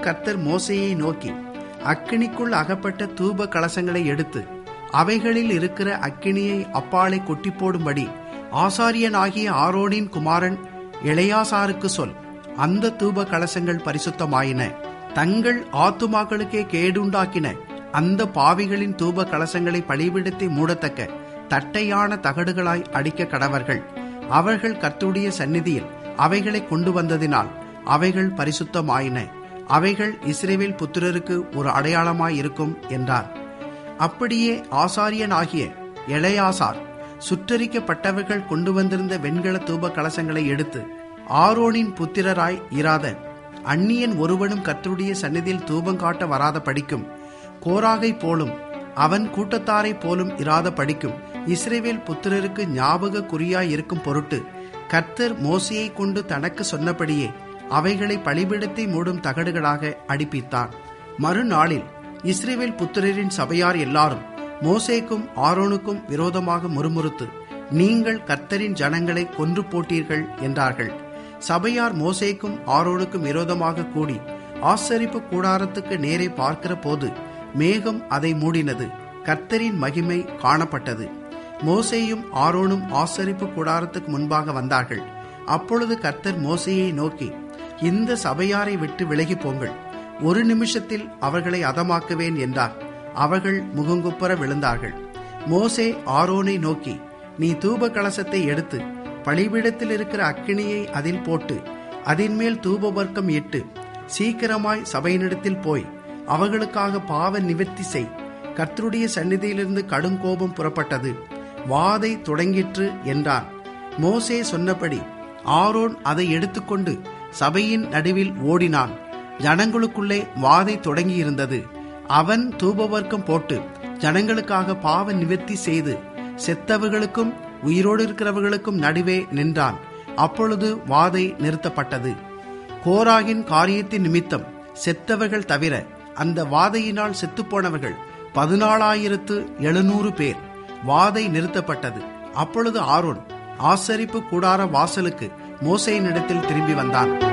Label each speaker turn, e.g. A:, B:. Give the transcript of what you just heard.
A: கர்த்தர் மோசையை நோக்கி அக்கினிக்குள் அகப்பட்ட தூப கலசங்களை எடுத்து அவைகளில் இருக்கிற அக்கினியை அப்பாலை கொட்டி போடும்படி ஆசாரியனாகிய ஆரோனின் குமாரன் இளையாசாருக்கு சொல் அந்த தூப கலசங்கள் பரிசுத்தமாயின தங்கள் ஆத்துமாக்களுக்கே கேடுண்டாக்கின அந்த பாவிகளின் தூப கலசங்களை பலிபிடத்தை மூடத்தக்க தட்டையான தகடுகளாய் அடிக்க கடவர்கள் அவர்கள் கர்த்துடைய சந்நிதியில் அவைகளை கொண்டு வந்ததினால் அவைகள் பரிசுத்தமாயின அவைகள் இஸ்ரேவேல் புத்திரருக்கு ஒரு அடையாளமாயிருக்கும் என்றார் அப்படியே ஆசாரியனாகிய எளையாசார் சுற்றரிக்கப்பட்டவர்கள் கொண்டு வந்திருந்த வெண்கல தூப கலசங்களை எடுத்து ஆரோனின் புத்திரராய் இராத அந்நியன் ஒருவனும் கர்த்தருடைய சந்நிதியில் தூபம் காட்ட வராத படிக்கும் கோராகை போலும் அவன் கூட்டத்தாரை போலும் இராத படிக்கும் இஸ்ரேவேல் புத்திரருக்கு ஞாபக குறியாய் இருக்கும் பொருட்டு கர்த்தர் மோசையை கொண்டு தனக்கு சொன்னபடியே அவைகளை பலிபிடத்தை மூடும் தகடுகளாக அடிப்பித்தான் மறுநாளில் இஸ்ரேவேல் புத்திரரின் சபையார் எல்லாரும் மோசேக்கும் ஆரோனுக்கும் விரோதமாக முறுமுறுத்து நீங்கள் கர்த்தரின் ஜனங்களை கொன்று போட்டீர்கள் என்றார்கள் சபையார் மோசேக்கும் ஆரோனுக்கும் விரோதமாக கூடி ஆசரிப்பு கூடாரத்துக்கு நேரே பார்க்கிற போது மேகம் அதை மூடினது கர்த்தரின் மகிமை காணப்பட்டது மோசேயும் ஆரோனும் ஆசரிப்பு கூடாரத்துக்கு முன்பாக வந்தார்கள் அப்பொழுது கர்த்தர் மோசையை நோக்கி இந்த சபையாரை விட்டு விலகி போங்கள் ஒரு நிமிஷத்தில் அவர்களை அதமாக்குவேன் என்றார் அவர்கள் முகங்குப்புற விழுந்தார்கள் மோசே ஆரோனை நோக்கி நீ தூப கலசத்தை எடுத்து பலிபீடத்தில் இருக்கிற அக்கினியை அதில் போட்டு அதின் மேல் தூப வர்க்கம் இட்டு சீக்கிரமாய் சபையினிடத்தில் போய் அவர்களுக்காக பாவ நிவர்த்தி செய் கர்த்தருடைய சந்நிதியிலிருந்து கடும் கோபம் புறப்பட்டது வாதை தொடங்கிற்று என்றான் மோசே சொன்னபடி ஆரோன் அதை எடுத்துக்கொண்டு சபையின் நடுவில் ஓடினான் ஜனங்களுக்குள்ளே வாதை தொடங்கியிருந்தது அவன் தூபவர்க்கம் போட்டு ஜனங்களுக்காக பாவ நிவர்த்தி செய்து செத்தவர்களுக்கும் உயிரோடு இருக்கிறவர்களுக்கும் நடுவே நின்றான் அப்பொழுது வாதை நிறுத்தப்பட்டது கோராகின் காரியத்தின் நிமித்தம் செத்தவர்கள் தவிர அந்த வாதையினால் செத்துப்போனவர்கள் பதினாலாயிரத்து எழுநூறு பேர் வாதை நிறுத்தப்பட்டது அப்பொழுது ஆரோன் ஆசரிப்பு கூடார வாசலுக்கு மோசையினிடத்தில் திரும்பி வந்தான்